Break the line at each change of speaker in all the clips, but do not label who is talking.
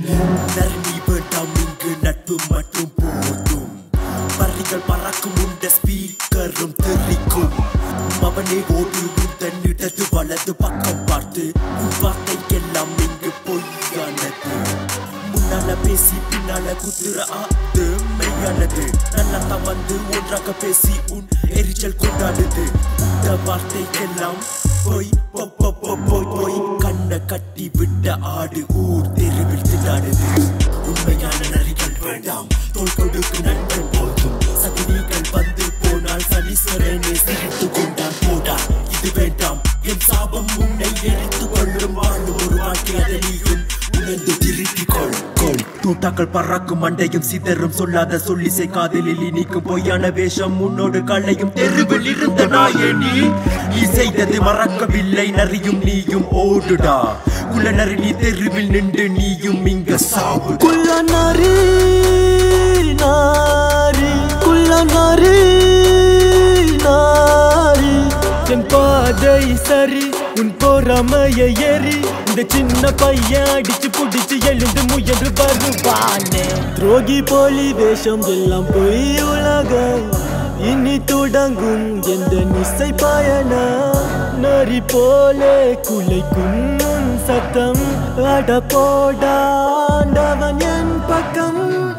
நரணி வேண்டாம் இங்கு நட்பு மட்டும் போதும் பறிகள் பறக்கும் உண்ட ஸ்பீக்கரும் தெரிக்கும் அவனே ஓடு உந்தன் இடது வலது பக்கம் பார்த்து உன் வார்த்தைக்கெல்லாம் இங்கு பொய்யானது முன்னால பேசி பின்னால குத்துற ஆத்து மெய்யானது நல்லா வந்து ஒன்றாக பேசி உன் எரிச்சல் கொண்டாடுது இந்த வார்த்தைக்கெல்லாம் பொய் பொ- பொ- பொ- பொய் பொய் கண்ணை கட்டி விட்ட ஆடு ஊர் தெருவில் திண்டாடுது உண்மையான நரிகள் வேண்டாம் தோல் கொடுக்கு நண்பன் போதும் சகுனிகள் வந்து போனால் சனீஸ்வரனே சிரித்து கொண்டான் போடா இது வேண்டாம் என் சாபம் உன்னை எரித்து கொள்ளும் வாழும் ஒரு வாழ்க்கை அதை நீயும் உணர்ந்து திருப்பிக் கொள் கொள் தூட்டாக்கள் பறக்கும் மண்டையும் சிதறும் சொல்லாத சொல்லிசை காதலில் இனிக்கும் பொய்யான வேஷம் உன்னோடு கள்ளையும் தெருவில் இருந்த நாயே நீ நீ செய்தது மறக்கவில்லை நரியும் நீயும் ஓடுடா குள்ளநரி நீ தெருவில் நின்று நீயும் இங்க சாவு
குள்ள நரி நாரி குள்ள நரி நாரி என் பாதை சரி உன் பொறாமைய ஏறி இந்த சின்ன பையன் அடிச்சு புடிச்சு எழுந்து முயன்று வருவானே துரோகி போலி வேஷம் எல்லாம் பொய் உலகம் இனி தொடங்கும் எந்த நிசை பயண நரி போலே குலைக்கும் உன் சத்தம் அட போடாண்டவன் என் பக்கம்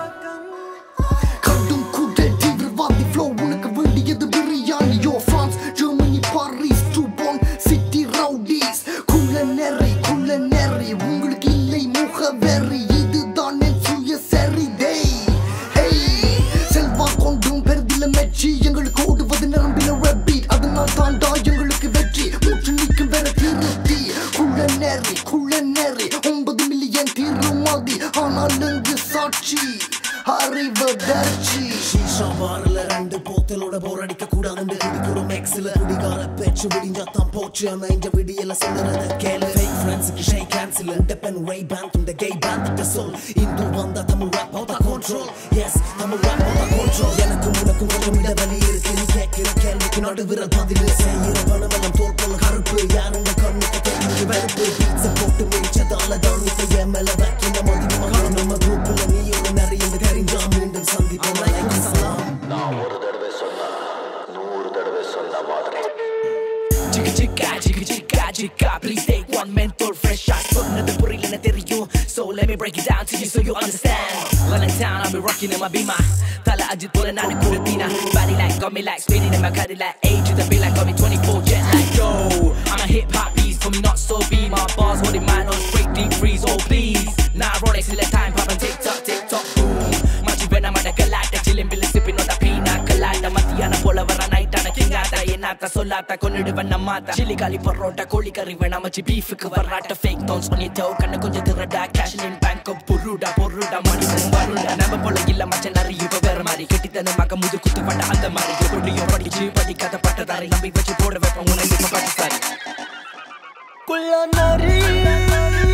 கடும் குடல் தீவிரவாதி flow உனக்கு வேண்டியது பிரியாணியோ பிரான்ஸ் ஜெர்மனி பாரிஸ் டூபான் சிட்டி ரவுடிஸ் குள்ள நெறி குள்ள நெறி உங்களுக்கு இல்லை முகவெறி இதுதான் என் சுய சரி டேய் ஹேய் செல்வா கொண்டும் பெருதில மெச்சி எங்களுக்கு ஓடுவது நிரம்பின ரப்பீட் அதனால் தாண்டா எங்களுக்கு வெற்றி மூச்சு நீக்கும் வேற திருத்தி குள்ள நெறி குள்ள நெறி ஒன்பது மில்லியன் திருமதி ஆனால் இங்கு சாட்சி அறிவதர்ச்சி
ஷீஷா பார்ல ரெண்டு போத்தலோட போர் அடிக்க கூடாதுன்னு குடிக்கிறோம் எக்ஸில குடிகார பேச்சு விடிஞ்சாத்தான் போச்சு ஆனா இந்த விடியல சொல்லுறத கேளு ஃபேக் ஃப்ரெண்ட்ஸுக்கு ஷேக் ஹேண்ட்ஸில் டெப்பன் ரை பேண்ட் இந்த கே பேண்ட் சொல் இந்து வந்தா Tamil rap out control S Tamil rap out control எனக்கும் உனக்கும் கொஞ்சம் இடைவெளி இருக்கு நீ கேட்கிற கேள்விக்கு நடுவிரல் பதில் செய்கிற பணமெல்லாம் தோல் போல கருப்பு யாருங்க கண்ணுக்கு தெரிஞ்சு வெறுப்பு பீட்சை போட்டு மேய்ச்சதால தான் இப்ப என் மேல வைக்கிற மதிப்பு மகன் நம்ம குரூப்ல நீ ஒரு நிறைய தெரிஞ்சா மீண்டும் சந்திப்போம் like சலாம்
நான் ஒரு தடவை சொன்னா நூறு தடவை சொன்ன மாதிரி
Chicka chicka chicka chicka chicka Please take one mental fresh shot சொன்னது புரியலன்னு தெரியும் So let me break it down to you so you understand London town I'll be rocking in my beamer தல அஜித் போல நானு குடுத்தீனா Body like got me like spinning in my Cadillac A to the B like got me 24 jet like Yo I'm a hip hop beast for me not so be My bars holding mine on straight deep freeze Oh please Nah Rolex till the time pop and tick tock tick tock boom Machi when I'm at a galactic chilling billy sipping on the pina colada மத்தியான போல வர நைட்டான கிங்காத என்னாத்த சொல்லாத்த கொன்னுடுவன் நம்மாத்த chilli காலி பரோட்டா கோழி கறி வேணாம் மச்சி பீஃபுக்கு வர்றாட்ட ஃபேக் டவுன்ஸ் பண்ணி டோ கண்ணு கொஞ்சம் திருடா கேஷ் இன் பேங்க் பொருடா பொருடா மணி வருடா நம்ம போல இல்ல மச்ச நிறைய இப்ப வேற மாதிரி கெட்டித்தனமாக முது குத்து பட்ட அந்த மாதிரி எப்படியோ படிச்சு படிக்காத பட்டதாரி நம்பி வச்சு போட வைப்போம் உனக்கு இப்ப பட்டு சாரி
குள்ள நரி